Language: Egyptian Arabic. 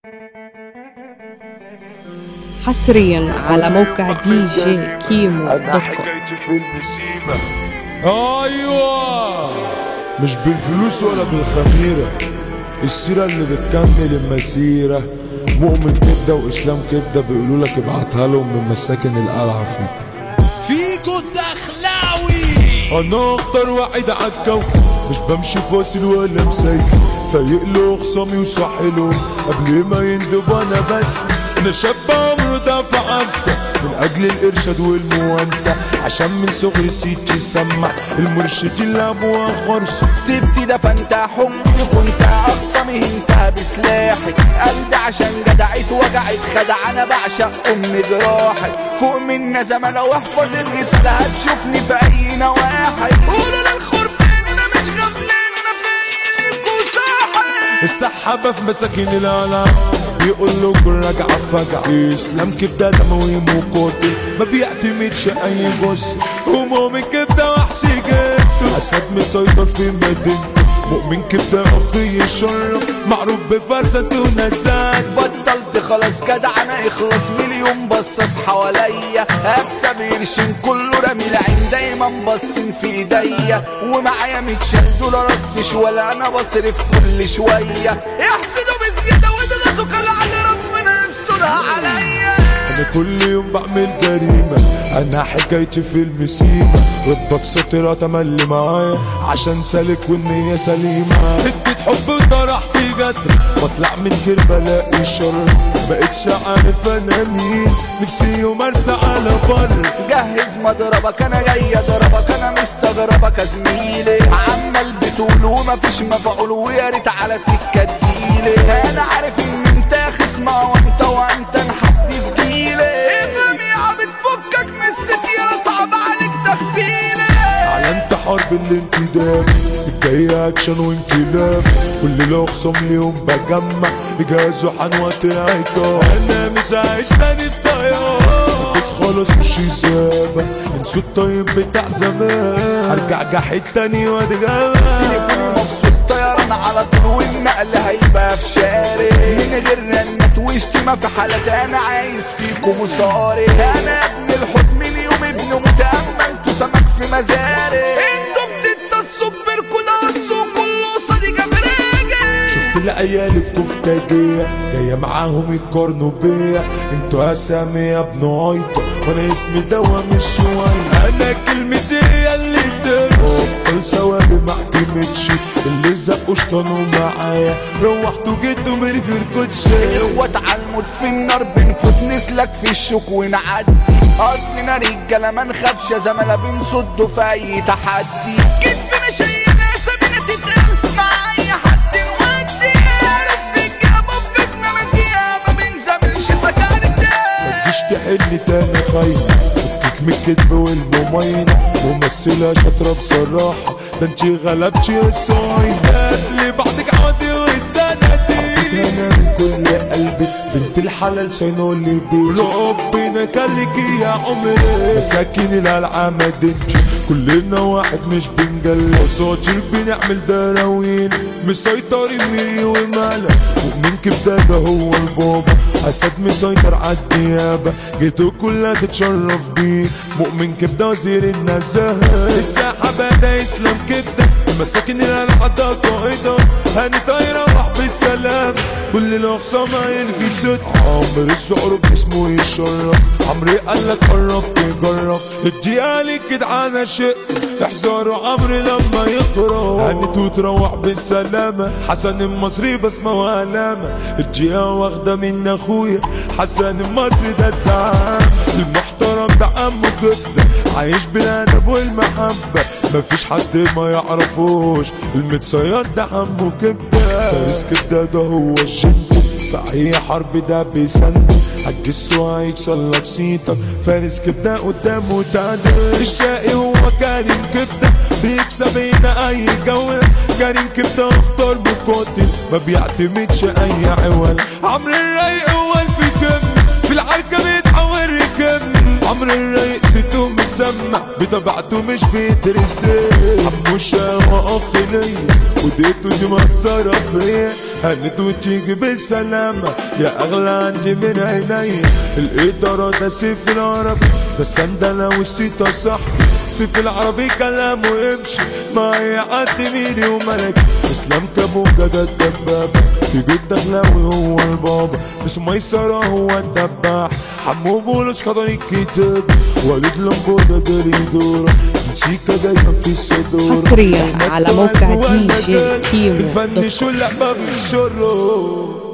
حصريا على موقع دي جي كيمو انا دوت كوم حكايتي في المسيمة ايوه مش بالفلوس ولا بالخميرة السيرة اللي بتكمل المسيرة مؤمن كده واسلام كده بيقولوا لك ابعتها لهم من مساكن القلعة فيه فيكو الدخلاوي انا اختار واحد عالكوكب مش بمشي فاصل ولا مسيك فايق له خصامي وصاحله قبل ما يندب انا بس انا شاب عمره دافع عفسه من اجل الارشاد والموانسه عشان من صغري سيتي سمع المرشد اللي ابوها خرصه تبتي ده فانت حبي كنت اقسمي انت بسلاحي قلبي عشان جدعت وجعت خدع انا بعشق ام جراحي فوق منا زمن واحفظ الرسالة هتشوفني في اي نواحي قولوا للخربان انا مش غفلان انا فايق وصاحي السحابة في مساكين العالم بيقول له كل رجعة فجعة اسلام كبدة دموي مقاتل ما بيعتمدش اي جزء ومؤمن كبدة وحش جدا اسد مسيطر في مدينته مؤمن كبدة اخي الشر معروف بفرسة ونزال بطلت خلاص جدع انا يخلص مليون بصاص حواليا اكسب قرشين كله رامي العين دايما باصين في ايديا ومعايا 100 دولارات فيش ولا انا بصرف كل شويه يحسدوا بزياده وده سكر على ربنا يسترها عليا انا كل يوم بعمل جريمة انا حكايتي في المسيبة ربك سطر تملي معايا عشان سالك والنية سليمة اديت حب وطرحت جدر بطلع من غير بلاقي شر بقيتش عارف انا مين نفسي يوم ارسى على بر جهز مضربك انا جاي اضربك انا مستغربك يا زميلي عمال بتقول ومفيش مفعول ويا ريت على سكه تجيلي انا عارف ان انت خصم وانت وانت نحد في جيلي افهم يا عم تفكك من الستيرة صعب عليك تخفيلي اعلنت حرب الانتداب الجاية اكشن وانقلاب كل لو خصم اليوم بجمع جهاز وحنوات عقاب انا مش عايش تاني الطيار بس خلاص مش حسابة انسوا الطيب بتاع زمان ارجع جحيد تاني واتجمع تليفوني مفصول طيران على طول والنقل هيبقى في شارع من غير رنة وشتيمة في حالات انا عايز فيكم مصاري انا ابن الحب من يوم ابن متأمن انتوا سمك في مزاري انتوا بتتصوا ببركوا دارسوا كله صديقة براجع شفت العيال الكفتاجية جاية معاهم يقارنوا بيا انتوا اسامي يا ابن عيطة وانا اسمي دوا مش شوية انا كلمتي هي اللي تمشي كل ثوابي ما اعتمدش اللي زقوا شطنوا معايا روحتوا جيتوا من غير كوتشي اخوات عالموت في النار بنفوت نسلك في الشوك ونعدي اصلنا رجالة ما نخافش يا زملاء بنصده في اي تحدي كتفنا شيء اسامينا تتقال مع اي حد نودي عارف في الجابة وفتنا مزيها ما بنزملش سكان الدال متجيش تحل تاني خاينة فكك من الكدب والممينة ممثلة شاطرة بصراحة ده انتي غلبتي الصاينة اللي بعدك عودي وسندتي انا من كل قلبي بنت الحلال سينولي بيتي ربنا كلك يا عمري مساكين الالعاب دنجي كلنا واحد مش بنجلي اساطير بنعمل دراوين مسيطرين ميري ومالا ومن كبده ده هو البابا اسد مسيطر عالديابة جيتو كلها تتشرف بيه مؤمن كبده وزير النزاهة الساحة بدا اسلام كبده المساكن الالعاب قائدة هاني طايرة راح بالسلام كل الاقسام هيلغي ست عمرو الشعر باسمه يشرف عمري قالك قرب تجرب اديها لك جدعانة شق احذروا عمرو لما يخرج هانت وتروح بالسلامة حسن المصري بسمة علامة اديها واخدة من اخويا حسن المصري ده الزعامة المحترم ده عمه جدا عايش بالادب والمحبة مفيش حد ما يعرفوش المتصياد ده عمه كبدة فارس كبدة ده هو الجندي في اي حرب ده بيسند هتجسه هيكسر لك سيطك فارس كبدة قدامه تعدل الشقي هو كريم كبدة بيكسب هنا اي جولة كريم كبدة اختار مقاتل ما بيعتمدش اي عوال عمرو الرايق هو في كم في العركة بيتحول ركب عمرو الرايق ستو مش مسمع بطبعته مش بيدرس حموشة واخ ليا وديته دي مأثرة فيا هنت وتيجي بالسلامة يا أغلى عندي من عيني الإدارة ده سيف العربي بس أنا وشيتا صاحبي سيف العربي كلامه يمشي ما يعدي ميري وملك اسلام كابوكا ده الدبابة في جد دخلاوي هو البابا مش ميسرة هو الدباح حمو بولس حضن الكتاب وليد لمبو ده دريدورة مشيكا دايما في الصدور حصرياً على موقع دي جي كيمو دوت كوم. بنفنشوا اللعبة بالشرور